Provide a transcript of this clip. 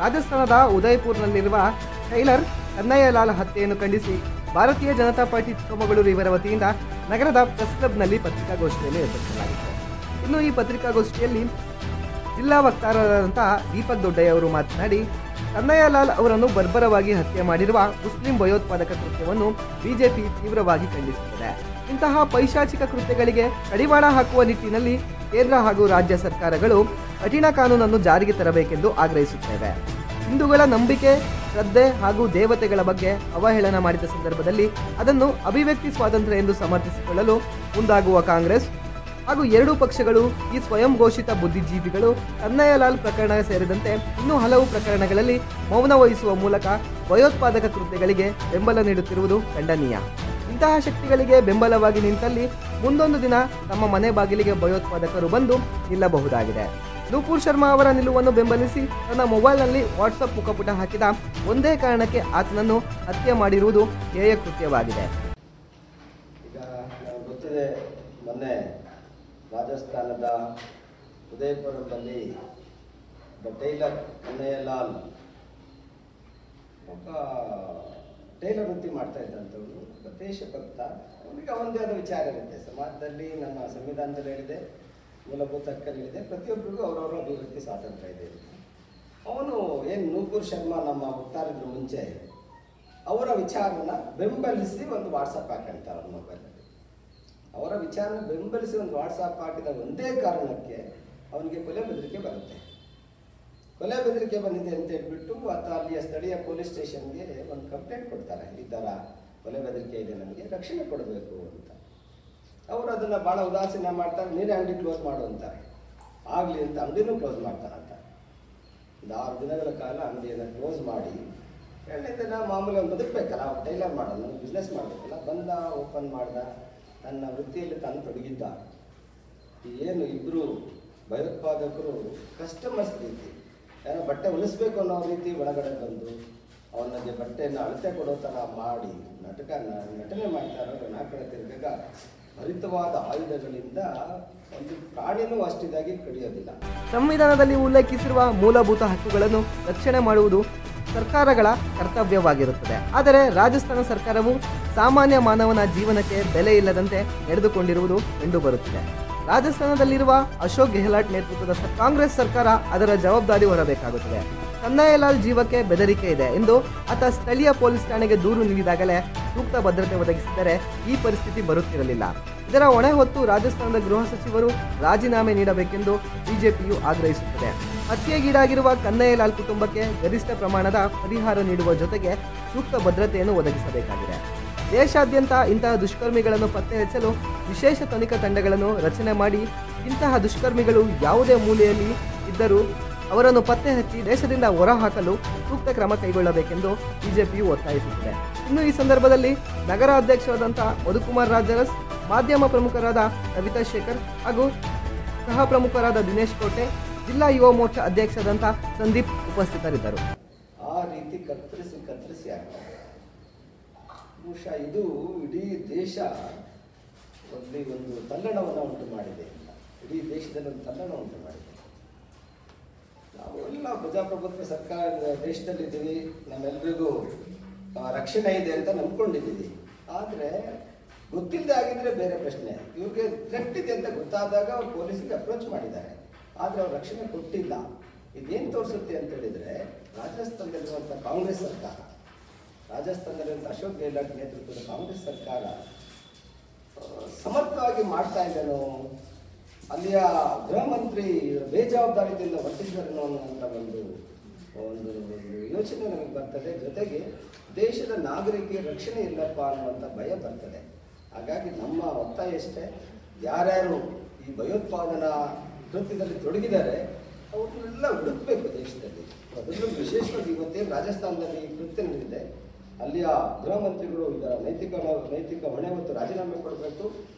ರಾಜಸ್ಥಾನದ ಉದಯಪುರ್ನಲ್ಲಿರುವ ಟೈಲರ್ ಕನ್ನಯ್ಯಲಾಲ್ ಹತ್ಯೆಯನ್ನು ಖಂಡಿಸಿ ಭಾರತೀಯ ಜನತಾ ಪಾರ್ಟಿ ಚಿಕ್ಕಮಗಳೂರು ಇವರ ವತಿಯಿಂದ ನಗರದ ಪ್ರೆಸ್ ಕ್ಲಬ್ನಲ್ಲಿ ಪತ್ರಿಕಾಗೋಷ್ಠಿಯನ್ನು ಏರ್ಪಡಿಸಲಾಗಿತ್ತು ಇನ್ನು ಈ ಪತ್ರಿಕಾಗೋಷ್ಠಿಯಲ್ಲಿ ಜಿಲ್ಲಾ ವಕ್ತಾರರಾದಂತಹ ದೀಪಕ್ ದೊಡ್ಡಯ್ಯ ಅವರು ಮಾತನಾಡಿ ಕನ್ನಯ್ಯಲಾಲ್ ಅವರನ್ನು ಬರ್ಬರವಾಗಿ ಹತ್ಯೆ ಮಾಡಿರುವ ಮುಸ್ಲಿಂ ಭಯೋತ್ಪಾದಕ ಕೃತ್ಯವನ್ನು ಬಿಜೆಪಿ ತೀವ್ರವಾಗಿ ಖಂಡಿಸುತ್ತದೆ ಇಂತಹ ಪೈಶಾಚಿಕ ಕೃತ್ಯಗಳಿಗೆ ಕಡಿವಾಣ ಹಾಕುವ ನಿಟ್ಟಿನಲ್ಲಿ ಕೇಂದ್ರ ಹಾಗೂ ರಾಜ್ಯ ಸರ್ಕಾರಗಳು ಕಠಿಣ ಕಾನೂನನ್ನು ಜಾರಿಗೆ ತರಬೇಕೆಂದು ಆಗ್ರಹಿಸುತ್ತೇವೆ ಹಿಂದೂಗಳ ನಂಬಿಕೆ ಶ್ರದ್ಧೆ ಹಾಗೂ ದೇವತೆಗಳ ಬಗ್ಗೆ ಅವಹೇಳನ ಮಾಡಿದ ಸಂದರ್ಭದಲ್ಲಿ ಅದನ್ನು ಅಭಿವ್ಯಕ್ತಿ ಸ್ವಾತಂತ್ರ್ಯ ಎಂದು ಸಮರ್ಥಿಸಿಕೊಳ್ಳಲು ಮುಂದಾಗುವ ಕಾಂಗ್ರೆಸ್ ಹಾಗೂ ಎರಡೂ ಪಕ್ಷಗಳು ಈ ಸ್ವಯಂ ಘೋಷಿತ ಬುದ್ಧಿಜೀವಿಗಳು ಕನ್ನಯ್ಯಲಾಲ್ ಪ್ರಕರಣ ಸೇರಿದಂತೆ ಇನ್ನೂ ಹಲವು ಪ್ರಕರಣಗಳಲ್ಲಿ ಮೌನ ವಹಿಸುವ ಮೂಲಕ ಭಯೋತ್ಪಾದಕ ಕೃತ್ಯಗಳಿಗೆ ಬೆಂಬಲ ನೀಡುತ್ತಿರುವುದು ಖಂಡನೀಯ ಇಂತಹ ಶಕ್ತಿಗಳಿಗೆ ಬೆಂಬಲವಾಗಿ ನಿಂತಲ್ಲಿ ಮುಂದೊಂದು ದಿನ ತಮ್ಮ ಮನೆ ಬಾಗಿಲಿಗೆ ಭಯೋತ್ಪಾದಕರು ಬಂದು ನಿಲ್ಲಬಹುದಾಗಿದೆ ನೂಪುರ್ ಶರ್ಮಾ ಅವರ ನಿಲುವನ್ನು ಬೆಂಬಲಿಸಿ ತನ್ನ ಮೊಬೈಲ್ನಲ್ಲಿ ವಾಟ್ಸಪ್ ಮುಖಪುಟ ಹಾಕಿದ ಒಂದೇ ಕಾರಣಕ್ಕೆ ಆತನನ್ನು ಹತ್ಯೆ ಮಾಡಿರುವುದು ಹೇಯ ಕೃತ್ಯವಾಗಿದೆ ಈಗ ನಮ್ಗೆ ಗೊತ್ತಿದೆ ಮೊನ್ನೆ ರಾಜಸ್ಥಾನದ ಉದಯಪುರದಲ್ಲಿ ಒಬ್ಬ ಟೈಲರ್ ಕನ್ನಯ್ಯಲಾಲ್ ಒಬ್ಬ ಟೈಲರ್ ವೃತ್ತಿ ಮಾಡ್ತಾ ಇದ್ದಂಥವ್ರು ಒಬ್ಬ ದೇಶಭಕ್ತ ಅವನಿಗೆ ಅವನದೇ ಆದ ವಿಚಾರ ಇರುತ್ತೆ ಸಮಾಜದಲ್ಲಿ ನಮ್ಮ ಸಂವಿಧಾನದಲ್ಲಿ ಹೇಳಿದೆ ಮೂಲಭೂತ ಹಕ್ಕಲ್ಲಿದೆ ಪ್ರತಿಯೊಬ್ಬರಿಗೂ ಅವರವರ ಅಭಿವೃದ್ಧಿ ಸ್ವಾತಂತ್ರ್ಯ ಇದೆ ಅವನು ಏನು ನೂಪುರ್ ಶರ್ಮಾ ನಮ್ಮ ವಕ್ತಾರಿದ್ರು ಮುಂಚೆ ಅವರ ವಿಚಾರನ ಬೆಂಬಲಿಸಿ ಒಂದು ವಾಟ್ಸಪ್ ಹಾಕಿರ್ತಾರೆ ಅವ್ರ ಮೊಬೈಲಲ್ಲಿ ಅವರ ವಿಚಾರನ ಬೆಂಬಲಿಸಿ ಒಂದು ವಾಟ್ಸಪ್ ಹಾಕಿದ ಒಂದೇ ಕಾರಣಕ್ಕೆ ಅವನಿಗೆ ಕೊಲೆ ಬೆದರಿಕೆ ಬರುತ್ತೆ ಕೊಲೆ ಬೆದರಿಕೆ ಬಂದಿದೆ ಅಂತ ಹೇಳ್ಬಿಟ್ಟು ಆತ ಅಲ್ಲಿಯ ಸ್ಥಳೀಯ ಪೊಲೀಸ್ ಸ್ಟೇಷನ್ಗೆ ಒಂದು ಕಂಪ್ಲೇಂಟ್ ಕೊಡ್ತಾರೆ ಈ ಥರ ಕೊಲೆ ಬೆದರಿಕೆ ಇದೆ ನನಗೆ ರಕ್ಷಣೆ ಕೊಡಬೇಕು ಅಂತ ಅವರು ಅದನ್ನು ಭಾಳ ಉದಾಸೀನ ಮಾಡ್ತಾರೆ ನೀನೇ ಅಂಗಡಿ ಕ್ಲೋಸ್ ಮಾಡು ಅಂತಾರೆ ಆಗಲಿ ಅಂತ ಅಂಗಡಿನೂ ಕ್ಲೋಸ್ ಮಾಡ್ತಾರಂತ ಒಂದು ಆರು ದಿನಗಳ ಕಾಲ ಅಂಗಡಿಯನ್ನು ಕ್ಲೋಸ್ ಮಾಡಿ ಎರಡನೇ ದಿನ ಮಾಮೂಲಿ ಅವ್ನು ಬದುಕಬೇಕಲ್ಲ ಅವ್ನು ಟೈಲರ್ ಮಾಡೋನು ಬಿಸ್ನೆಸ್ ಮಾಡಬೇಕಲ್ಲ ಬಂದ ಓಪನ್ ಮಾಡ್ದ ತನ್ನ ವೃತ್ತಿಯಲ್ಲಿ ತಾನು ತೊಡಗಿದ್ದ ಏನು ಇಬ್ಬರು ಭಯೋತ್ಪಾದಕರು ಕಸ್ಟಮರ್ಸ್ ರೀತಿ ಏನೋ ಬಟ್ಟೆ ಹೊಲಿಸ್ಬೇಕು ಅನ್ನೋ ರೀತಿ ಒಳಗಡೆ ಬಂದು ಅವನಿಗೆ ಬಟ್ಟೆಯನ್ನು ಅಳತೆ ಕೊಡೋ ಥರ ಮಾಡಿ ನಾಟಕ ನ- ನಟನೆ ಮಾಡ್ತಾ ಇರೋರು ಆ ಕಡೆ ತಿರುಗಾಗ ಹರಿತವಾದ ಆಯುಧಗಳಿಂದ ಒಂದು ಪ್ರಾಣಿನೂ ಅಷ್ಟಿದಾಗಿ ಕಡಿಯೋದಿಲ್ಲ ಸಂವಿಧಾನದಲ್ಲಿ ಉಲ್ಲೇಖಿಸಿರುವ ಮೂಲಭೂತ ಹಕ್ಕುಗಳನ್ನು ರಕ್ಷಣೆ ಮಾಡುವುದು ಸರ್ಕಾರಗಳ ಕರ್ತವ್ಯವಾಗಿರುತ್ತದೆ ಆದರೆ ರಾಜಸ್ಥಾನ ಸರ್ಕಾರವು ಸಾಮಾನ್ಯ ಮಾನವನ ಜೀವನಕ್ಕೆ ಬೆಲೆ ಇಲ್ಲದಂತೆ ನಡೆದುಕೊಂಡಿರುವುದು ಕಂಡುಬರುತ್ತಿದೆ ರಾಜಸ್ಥಾನದಲ್ಲಿರುವ ಅಶೋಕ್ ಗೆಹ್ಲಾಟ್ ನೇತೃತ್ವದ ಸ- ಕಾಂಗ್ರೆಸ್ ಸರ್ಕಾರ ಅದರ ಜವಾಬ್ದಾರಿ ಹೊರಬೇಕಾಗುತ್ತದೆ ಕನ್ನಯ್ಯಲಾಲ್ ಜೀವಕ್ಕೆ ಬೆದರಿಕೆ ಇದೆ ಎಂದು ಆತ ಸ್ಥಳೀಯ ಪೊಲೀಸ್ ಠಾಣೆಗೆ ದೂರು ನೀಡಿದಾಗಲೇ ಸೂಕ್ತ ಭದ್ರತೆ ಒದಗಿಸಿದರೆ ಈ ಪರಿಸ್ಥಿತಿ ಬರುತ್ತಿರಲಿಲ್ಲ ಇದರ ಹೊಣೆ ಹೊತ್ತು ರಾಜಸ್ಥಾನದ ಗೃಹ ಸಚಿವರು ರಾಜೀನಾಮೆ ನೀಡಬೇಕೆಂದು ಬಿಜೆಪಿಯು ಆಗ್ರಹಿಸುತ್ತದೆ ಹತ್ಯೆಗೀಡಾಗಿರುವ ಕನ್ನಯ್ಯಲಾಲ್ ಕುಟುಂಬಕ್ಕೆ ಗರಿಷ್ಠ ಪ್ರಮಾಣದ ಪರಿಹಾರ ನೀಡುವ ಜೊತೆಗೆ ಸೂಕ್ತ ಭದ್ರತೆಯನ್ನು ಒದಗಿಸಬೇಕಾಗಿದೆ ದೇಶಾದ್ಯಂತ ಇಂತಹ ದುಷ್ಕರ್ಮಿಗಳನ್ನು ಪತ್ತೆ ಹಚ್ಚಲು ವಿಶೇಷ ತನಿಖಾ ತಂಡಗಳನ್ನು ರಚನೆ ಮಾಡಿ ಇಂತಹ ದುಷ್ಕರ್ಮಿಗಳು ಯಾವುದೇ ಮೂಲೆಯಲ್ಲಿ ಇದ್ದರೂ ಅವರನ್ನು ಪತ್ತೆ ಹಚ್ಚಿ ದೇಶದಿಂದ ಹೊರಹಾಕಲು ಸೂಕ್ತ ಕ್ರಮ ಕೈಗೊಳ್ಳಬೇಕೆಂದು ಬಿಜೆಪಿಯು ಒತ್ತಾಯಿಸುತ್ತಿದೆ ಇನ್ನು ಈ ಸಂದರ್ಭದಲ್ಲಿ ನಗರ ಅಧ್ಯಕ್ಷರಾದಂಥ ಮಧುಕುಮಾರ್ ರಾಜರಸ್ ಮಾಧ್ಯಮ ಪ್ರಮುಖರಾದ ಕವಿತಾ ಶೇಖರ್ ಹಾಗೂ ಸಹ ಪ್ರಮುಖರಾದ ದಿನೇಶ್ ಕೋಟೆ ಜಿಲ್ಲಾ ಯುವ ಮೋರ್ಚಾ ಅಧ್ಯಕ್ಷರಾದಂಥ ಸಂದೀಪ್ ಉಪಸ್ಥಿತರಿದ್ದರು ಆ ರೀತಿ ಕತ್ತರಿಸಿ ಕತ್ತರಿಸಿ ಆಗ್ತದೆ ಬಹುಶಃ ಇದು ಇಡೀ ದೇಶ ಅಲ್ಲಿ ಒಂದು ತಲ್ಲಣವನ್ನು ಉಂಟು ಮಾಡಿದೆ ಇಡೀ ದೇಶದಲ್ಲಿ ಒಂದು ತಲ್ಲಣ ಉಂಟು ಮಾಡಿದೆ ನಾವು ಎಲ್ಲ ಪ್ರಜಾಪ್ರಭುತ್ವ ಸರ್ಕಾರ ದೇಶದಲ್ಲಿದ್ದೀವಿ ನಮ್ಮೆಲ್ರಿಗೂ ಆ, ರಕ್ಷಣೆ ಇದೆ ಅಂತ ನಂಬ್ಕೊಂಡಿದ್ದೀವಿ ಆದರೆ ಗೊತ್ತಿಲ್ಲದೆ ಆಗಿದ್ರೆ ಬೇರೆ ಪ್ರಶ್ನೆ ಇವ್ರಿಗೆ ಥ್ರೆಟ್ ಇದೆ ಅಂತ ಗೊತ್ತಾದಾಗ ಅವ್ರು ಪೊಲೀಸಿಗೆ ಅಪ್ರೋಚ್ ಮಾಡಿದ್ದಾರೆ ಆದರೆ ಅವ್ರು ರಕ್ಷಣೆ ಕೊಟ್ಟಿಲ್ಲ ಇದೇನು ತೋರಿಸುತ್ತೆ ಅಂತ ಹೇಳಿದರೆ ರಾಜಸ್ಥಾನದಲ್ಲಿರುವಂಥ ಕಾಂಗ್ರೆಸ್ ಸರ್ಕಾರ ರಾಜಸ್ಥಾನದಲ್ಲಿರುವಂಥ ಅಶೋಕ್ ಗೆಹ್ಲಾಟ್ ನೇತೃತ್ವದ ಕಾಂಗ್ರೆಸ್ ಸರ್ಕಾರ ಆ, ಸಮರ್ಥವಾಗಿ ಮಾಡ್ತಾ ಇದ್ದೇನೋ ಅಲ್ಲಿಯ ಗೃಹ ಮಂತ್ರಿ ಬೇಜವಾಬ್ದಾರಿಯಿಂದ ವರ್ತಿಸಿದರೇನೋ ಅನ್ನುವಂಥ ಒಂದು ಒಂದು ಒಂದು ಯೋಚನೆ ನಮಗೆ ಬರ್ತದೆ ಜೊತೆಗೆ ದೇಶದ ನಾಗರಿಕರಿಗೆ ರಕ್ಷಣೆ ಇಲ್ಲಪ್ಪ ಅನ್ನುವಂಥ ಭಯ ಬರ್ತದೆ ಹಾಗಾಗಿ ನಮ್ಮ ಒತ್ತಾಯ ಇಷ್ಟೇ ಯಾರ್ಯಾರು ಈ ಭಯೋತ್ಪಾದನಾ ಕೃತ್ಯದಲ್ಲಿ ತೊಡಗಿದ್ದಾರೆ ಅವ್ರನ್ನೆಲ್ಲ ಹುಡುಕಬೇಕು ದೇಶದಲ್ಲಿ ಅದರಲ್ಲೂ ವಿಶೇಷವಾಗಿ ಇವತ್ತೇನು ರಾಜಸ್ಥಾನದಲ್ಲಿ ಈ ಕೃತ್ಯ ನಡೆದಿದೆ ಅಲ್ಲಿಯ ಗೃಹ ಮಂತ್ರಿಗಳು ಇದರ ನೈತಿಕ ನೈತಿಕ ಹೊಣೆ ಹೊತ್ತು ರಾಜೀನಾಮೆ ಕೊಡಬೇಕು